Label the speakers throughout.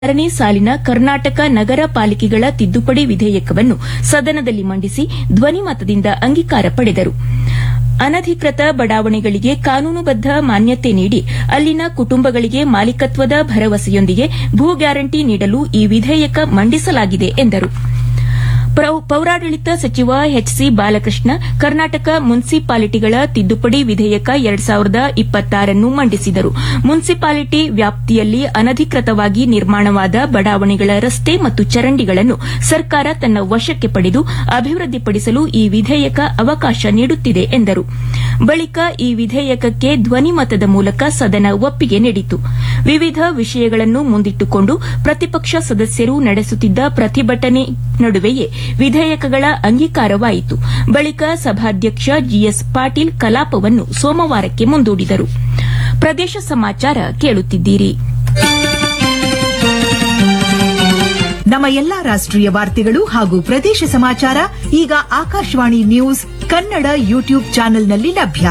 Speaker 1: ಆರನೇ ಸಾಲಿನ ಕರ್ನಾಟಕ ನಗರ ಪಾಲಿಕೆಗಳ ತಿದ್ದುಪಡಿ ವಿಧೇಯಕವನ್ನು ಸದನದಲ್ಲಿ ಮಂಡಿಸಿ ಧ್ವನಿಮತದಿಂದ ಅಂಗೀಕಾರ ಪಡೆದರು ಅನಧಿಕೃತ ಬಡಾವಣೆಗಳಿಗೆ ಕಾನೂನುಬದ್ದ ಮಾನ್ಯತೆ ನೀಡಿ ಅಲ್ಲಿನ ಕುಟುಂಬಗಳಿಗೆ ಮಾಲೀಕತ್ವದ ಭರವಸೆಯೊಂದಿಗೆ ಭೂ ಗ್ಯಾರಂಟಿ ನೀಡಲು ಈ ವಿಧೇಯಕ ಮಂಡಿಸಲಾಗಿದೆ ಎಂದರು ಪೌರಾಡಳಿತ ಸಚಿವ ಎಚ್ ಸಿ ಬಾಲಕೃಷ್ಣ ಕರ್ನಾಟಕ ಮುನ್ಸಿಪಾಲಿಟಿಗಳ ತಿದ್ದುಪಡಿ ವಿಧೇಯಕ ಎರಡ್ ಸಾವಿರದ ಇಪ್ಪತ್ತಾರನ್ನು ಮಂಡಿಸಿದರು ಮುನ್ಸಿಪಾಲಿಟಿ ವ್ಯಾಪ್ತಿಯಲ್ಲಿ ಅನಧಿಕೃತವಾಗಿ ನಿರ್ಮಾಣವಾದ ಬಡಾವಣೆಗಳ ರಸ್ತೆ ಮತ್ತು ಚರಂಡಿಗಳನ್ನು ಸರ್ಕಾರ ತನ್ನ ವಶಕ್ಕೆ ಪಡೆದು ಅಭಿವೃದ್ಧಿಪಡಿಸಲು ಈ ವಿಧೇಯಕ ಅವಕಾಶ ನೀಡುತ್ತಿದೆ ಎಂದರು ಬಳಿಕ ಈ ವಿಧೇಯಕಕ್ಕೆ ಧ್ವನಿಮತದ ಮೂಲಕ ಸದನ ಒಪ್ಪಿಗೆ ನೀಡಿತು ವಿವಿಧ ವಿಷಯಗಳನ್ನು ಮುಂದಿಟ್ಟುಕೊಂಡು ಪ್ರತಿಪಕ್ಷ ಸದಸ್ಯರು ನಡೆಸುತ್ತಿದ್ದ ಪ್ರತಿಭಟನೆ ನಡುವೆಯೇ ವಿಧೇಯಕಗಳ ಅಂಗೀಕಾರವಾಯಿತು ಬಳಿಕ ಸಭಾಧ್ಯಕ್ಷ ಜಿಎಸ್ ಪಾಟೀಲ್ ಕಲಾಪವನ್ನು ಸೋಮವಾರಕ್ಕೆ ಮುಂದೂಡಿದರು ಪ್ರದೇಶ ಸಮಾಚಾರ ಕೇಳುತ್ತಿದ್ದೀರಿ
Speaker 2: ನಮ್ಮ ಎಲ್ಲಾ ರಾಷ್ಟ್ರೀಯ ವಾರ್ತೆಗಳು ಹಾಗೂ ಪ್ರದೇಶ ಸಮಾಚಾರ ಈಗ ಆಕಾಶವಾಣಿ ನ್ಯೂಸ್ ಕನ್ನಡ ಯೂಟ್ಯೂಬ್ ಚಾನೆಲ್ನಲ್ಲಿ ಲಭ್ಯ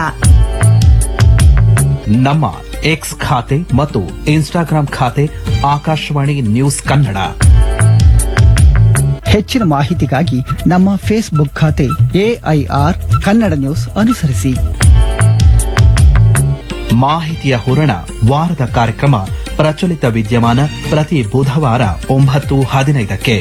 Speaker 3: ನಮ್ಮ ಎಕ್ಸ್ ಖಾತೆ ಮತ್ತು ಇನ್ಸ್ಟಾಗ್ರಾಂ ಖಾತೆ ಆಕಾಶವಾಣಿ ನ್ಯೂಸ್ ಕನ್ನಡ
Speaker 4: ಹೆಚ್ಚಿನ ಮಾಹಿತಿಗಾಗಿ ನಮ್ಮ ಫೇಸ್ಬುಕ್ ಖಾತೆ ಎಐಆರ್ ಕನ್ನಡ ನ್ಯೂಸ್ ಅನುಸರಿಸಿ
Speaker 3: ಮಾಹಿತಿಯ ಹೂರಣ ವಾರದ ಕಾರ್ಯಕ್ರಮ ಪ್ರಚಲಿತ ವಿದ್ಯಮಾನ ಪ್ರತಿ ಬುಧವಾರ ಒಂಬತ್ತು ಹದಿನೈದಕ್ಕೆ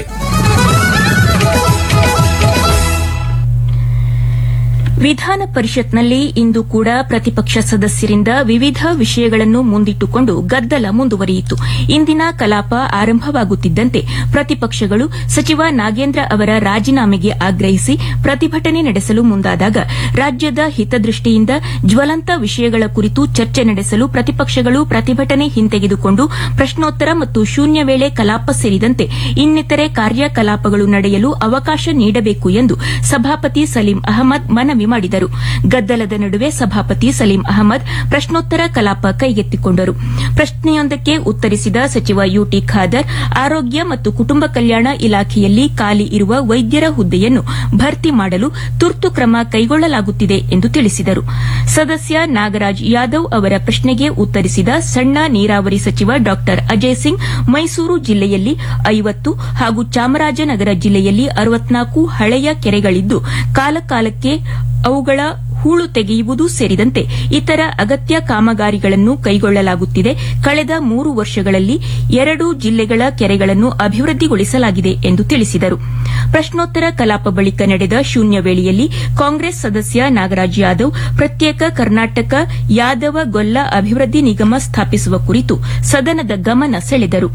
Speaker 1: ವಿಧಾನ ಪರಿಷತ್ನಲ್ಲಿ ಇಂದು ಕೂಡ ಪ್ರತಿಪಕ್ಷ ಸದಸ್ಯರಿಂದ ವಿವಿಧ ವಿಷಯಗಳನ್ನು ಮುಂದಿಟ್ಟುಕೊಂಡು ಗದ್ದಲ ಮುಂದುವರಿಯಿತು ಇಂದಿನ ಕಲಾಪ ಆರಂಭವಾಗುತ್ತಿದ್ದಂತೆ ಪ್ರತಿಪಕ್ಷಗಳು ಸಚಿವ ನಾಗೇಂದ್ರ ಅವರ ರಾಜೀನಾಮೆಗೆ ಆಗ್ರಹಿಸಿ ಪ್ರತಿಭಟನೆ ನಡೆಸಲು ಮುಂದಾದಾಗ ರಾಜ್ಯದ ಹಿತದೃಷ್ಟಿಯಿಂದ ಜ್ವಲಂತ ವಿಷಯಗಳ ಕುರಿತು ಚರ್ಚೆ ನಡೆಸಲು ಪ್ರತಿಪಕ್ಷಗಳು ಪ್ರತಿಭಟನೆ ಹಿಂತೆಗೆದುಕೊಂಡು ಪ್ರಶ್ನೋತ್ತರ ಮತ್ತು ಶೂನ್ಯ ವೇಳೆ ಕಲಾಪ ಸೇರಿದಂತೆ ಇನ್ನಿತರೆ ಕಾರ್ಯಕಲಾಪಗಳು ನಡೆಯಲು ಅವಕಾಶ ನೀಡಬೇಕು ಎಂದು ಸಭಾಪತಿ ಸಲೀಂ ಅಹಮದ್ ಮನವಿ ಮಾಡಿದರು ಗದ್ದಲದ ನಡುವೆ ಸಭಾಪತಿ ಸಲೀಂ ಅಹಮದ್ ಪ್ರಶ್ನೋತ್ತರ ಕಲಾಪ ಕೈಗೆತ್ತಿಕೊಂಡರು ಪ್ರಶ್ನೆಯೊಂದಕ್ಕೆ ಉತ್ತರಿಸಿದ ಸಚಿವ ಯುಟಿ ಖಾದರ್ ಆರೋಗ್ಯ ಮತ್ತು ಕುಟುಂಬ ಕಲ್ಯಾಣ ಇಲಾಖೆಯಲ್ಲಿ ಖಾಲಿ ಇರುವ ವೈದ್ಯರ ಹುದ್ದೆಯನ್ನು ಭರ್ತಿ ಮಾಡಲು ತುರ್ತು ಕ್ರಮ ಕೈಗೊಳ್ಳಲಾಗುತ್ತಿದೆ ಎಂದು ತಿಳಿಸಿದರು ಸದಸ್ಯ ನಾಗರಾಜ್ ಯಾದವ್ ಅವರ ಪ್ರಶ್ನೆಗೆ ಉತ್ತರಿಸಿದ ಸಣ್ಣ ನೀರಾವರಿ ಸಚಿವ ಡಾ ಅಜಯ್ ಸಿಂಗ್ ಮೈಸೂರು ಜಿಲ್ಲೆಯಲ್ಲಿ ಐವತ್ತು ಹಾಗೂ ಚಾಮರಾಜನಗರ ಜಿಲ್ಲೆಯಲ್ಲಿ ಅರವತ್ನಾಲ್ಕು ಹಳೆಯ ಕೆರೆಗಳಿದ್ದು ಕಾಲಕಾಲಕ್ಕೆ ಅವುಗಳ ಹೂಳು ತೆಗೆಯುವುದು ಸೇರಿದಂತೆ ಇತರ ಅಗತ್ಯ ಕಾಮಗಾರಿಗಳನ್ನು ಕೈಗೊಳ್ಳಲಾಗುತ್ತಿದೆ ಕಳೆದ ಮೂರು ವರ್ಷಗಳಲ್ಲಿ ಎರಡು ಜಿಲ್ಲೆಗಳ ಕೆರೆಗಳನ್ನು ಅಭಿವೃದ್ಧಿಗೊಳಿಸಲಾಗಿದೆ ಎಂದು ತಿಳಿಸಿದರು ಪ್ರಶ್ನೋತ್ತರ ಕಲಾಪ ಬಳಿಕ ನಡೆದ ಶೂನ್ಯ ವೇಳೆಯಲ್ಲಿ ಕಾಂಗ್ರೆಸ್ ಸದಸ್ಯ ನಾಗರಾಜ್ ಯಾದವ್ ಪ್ರತ್ಯೇಕ ಕರ್ನಾಟಕ ಯಾದವ ಗೊಲ್ಲ ಅಭಿವೃದ್ಧಿ ನಿಗಮ ಸ್ಥಾಪಿಸುವ ಕುರಿತು ಸದನದ ಗಮನ ಸೆಳೆದರು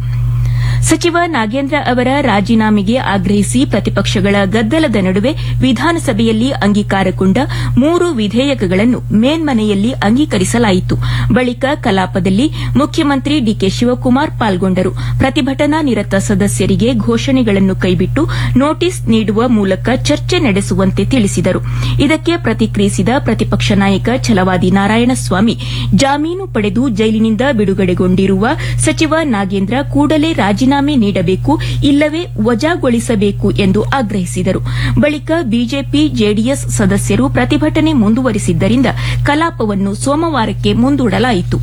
Speaker 1: ಸಚಿವ ನಾಗೇಂದ್ರ ಅವರ ರಾಜೀನಾಮೆಗೆ ಆಗ್ರಹಿಸಿ ಪ್ರತಿಪಕ್ಷಗಳ ಗದ್ದಲದ ನಡುವೆ ವಿಧಾನಸಭೆಯಲ್ಲಿ ಅಂಗೀಕಾರಗೊಂಡ ಮೂರು ವಿಧೇಯಕಗಳನ್ನು ಮೇಲ್ಮನೆಯಲ್ಲಿ ಅಂಗೀಕರಿಸಲಾಯಿತು ಬಳಿಕ ಕಲಾಪದಲ್ಲಿ ಮುಖ್ಯಮಂತ್ರಿ ಡಿಕೆ ಶಿವಕುಮಾರ್ ಪಾಲ್ಗೊಂಡರು ಪ್ರತಿಭಟನಾ ನಿರತ ಸದಸ್ಯರಿಗೆ ಘೋಷಣೆಗಳನ್ನು ಕೈಬಿಟ್ಟು ನೋಟಿಸ್ ನೀಡುವ ಮೂಲಕ ಚರ್ಚೆ ನಡೆಸುವಂತೆ ತಿಳಿಸಿದರು ಇದಕ್ಕೆ ಪ್ರತಿಕ್ರಿಯಿಸಿದ ಪ್ರತಿಪಕ್ಷ ನಾಯಕ ಛಲವಾದಿ ನಾರಾಯಣಸ್ವಾಮಿ ಜಾಮೀನು ಪಡೆದು ಜೈಲಿನಿಂದ ಬಿಡುಗಡೆಗೊಂಡಿರುವ ಸಚಿವ ನಾಗೇಂದ್ರ ಕೂಡಲೇ ರಾಜೀನಾಮೆ ನೀಡಬೇಕು ಇಲ್ಲವೇ ವಜಾಗೊಳಿಸಬೇಕು ಎಂದು ಆಗ್ರಹಿಸಿದರು ಬಳಿಕ ಬಿಜೆಪಿ ಜೆಡಿಎಸ್ ಸದಸ್ಯರು ಪ್ರತಿಭಟನೆ ಮುಂದುವರಿಸಿದ್ದರಿಂದ ಕಲಾಪವನ್ನು ಸೋಮವಾರಕ್ಕೆ ಮುಂದೂಡಲಾಯಿತು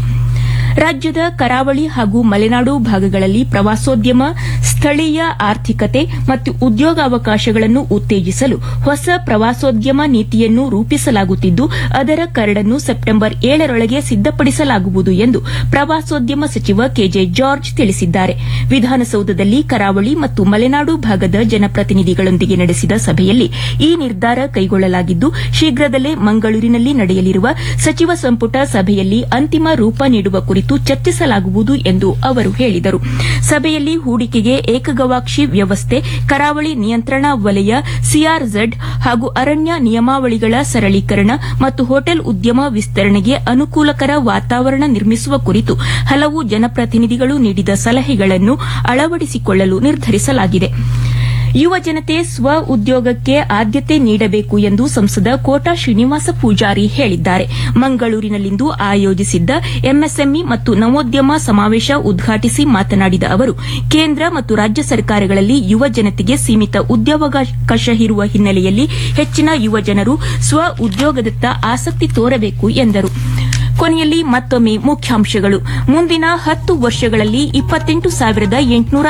Speaker 1: ರಾಜ್ಯದ ಕರಾವಳಿ ಹಾಗೂ ಮಲೆನಾಡು ಭಾಗಗಳಲ್ಲಿ ಪ್ರವಾಸೋದ್ಯಮ ಸ್ಥಳೀಯ ಆರ್ಥಿಕತೆ ಮತ್ತು ಉದ್ಯೋಗಾವಕಾಶಗಳನ್ನು ಉತ್ತೇಜಿಸಲು ಹೊಸ ಪ್ರವಾಸೋದ್ಯಮ ನೀತಿಯನ್ನು ರೂಪಿಸಲಾಗುತ್ತಿದ್ದು ಅದರ ಕರಡನ್ನು ಸೆಪ್ಟೆಂಬರ್ ಏಳರೊಳಗೆ ಸಿದ್ದಪಡಿಸಲಾಗುವುದು ಎಂದು ಪ್ರವಾಸೋದ್ಯಮ ಸಚಿವ ಕೆಜೆ ಜಾರ್ಜ್ ತಿಳಿಸಿದ್ದಾರೆ ವಿಧಾನಸೌಧದಲ್ಲಿ ಕರಾವಳಿ ಮತ್ತು ಮಲೆನಾಡು ಭಾಗದ ಜನಪ್ರತಿನಿಧಿಗಳೊಂದಿಗೆ ನಡೆಸಿದ ಸಭೆಯಲ್ಲಿ ಈ ನಿರ್ಧಾರ ಕೈಗೊಳ್ಳಲಾಗಿದ್ದು ಶೀಘ್ರದಲ್ಲೇ ಮಂಗಳೂರಿನಲ್ಲಿ ನಡೆಯಲಿರುವ ಸಚಿವ ಸಂಪುಟ ಸಭೆಯಲ್ಲಿ ಅಂತಿಮ ರೂಪ ನೀಡುವ ಕುರಿತು ಚರ್ಚಿಸಲಾಗುವುದು ಎಂದು ಅವರು ಹೇಳಿದರು ಸಭೆಯಲ್ಲಿ ಹೂಡಿಕೆಗೆ ಏಕಗವಾಕ್ಷಿ ವ್ಯವಸ್ಥೆ ಕರಾವಳಿ ನಿಯಂತ್ರಣಾ ವಲಯ ಸಿಆರ್ಝೆಡ್ ಹಾಗೂ ಅರಣ್ಯ ನಿಯಮಾವಳಿಗಳ ಸರಳೀಕರಣ ಮತ್ತು ಹೋಟೆಲ್ ಉದ್ಯಮ ವಿಸ್ತರಣೆಗೆ ಅನುಕೂಲಕರ ವಾತಾವರಣ ನಿರ್ಮಿಸುವ ಕುರಿತು ಹಲವು ಜನಪ್ರತಿನಿಧಿಗಳು ನೀಡಿದ ಸಲಹೆಗಳನ್ನು ಅಳವಡಿಸಿಕೊಳ್ಳಲು ನಿರ್ಧರಿಸಲಾಗಿದೆ ಯುವ ಜನತೆ ಸ್ವ ಉದ್ಯೋಗಕ್ಕೆ ಆದ್ಯತೆ ನೀಡಬೇಕು ಎಂದು ಸಂಸದ ಕೋಟಾ ಶ್ರೀನಿವಾಸ ಪೂಜಾರಿ ಹೇಳಿದ್ದಾರೆ ಮಂಗಳೂರಿನಲ್ಲಿಂದು ಆಯೋಜಿಸಿದ್ದ ಎಂಎಸ್ಎಂಇ ಮತ್ತು ನವೋದ್ಯಮ ಸಮಾವೇಶ ಉದ್ಘಾಟಿಸಿ ಮಾತನಾಡಿದ ಅವರು ಕೇಂದ್ರ ಮತ್ತು ರಾಜ್ಯ ಸರ್ಕಾರಗಳಲ್ಲಿ ಯುವ ಜನತೆಗೆ ಸೀಮಿತ ಉದ್ಯೋಗಾವಕಾಶ ಇರುವ ಹಿನ್ನೆಲೆಯಲ್ಲಿ ಹೆಚ್ಚಿನ ಯುವ ಜನರು ಸ್ವ ಉದ್ಯೋಗದತ್ತ ಆಸಕ್ತಿ ತೋರಬೇಕು ಎಂದರು ಕೊನೆಯಲ್ಲಿ ಮತ್ತೊಮ್ಮೆ ಮುಖ್ಯಾಂಶಗಳು ಮುಂದಿನ ಹತ್ತು ವರ್ಷಗಳಲ್ಲಿ ಇಪ್ಪತ್ತೆಂಟು ಸಾವಿರದ ಎಂಟುನೂರ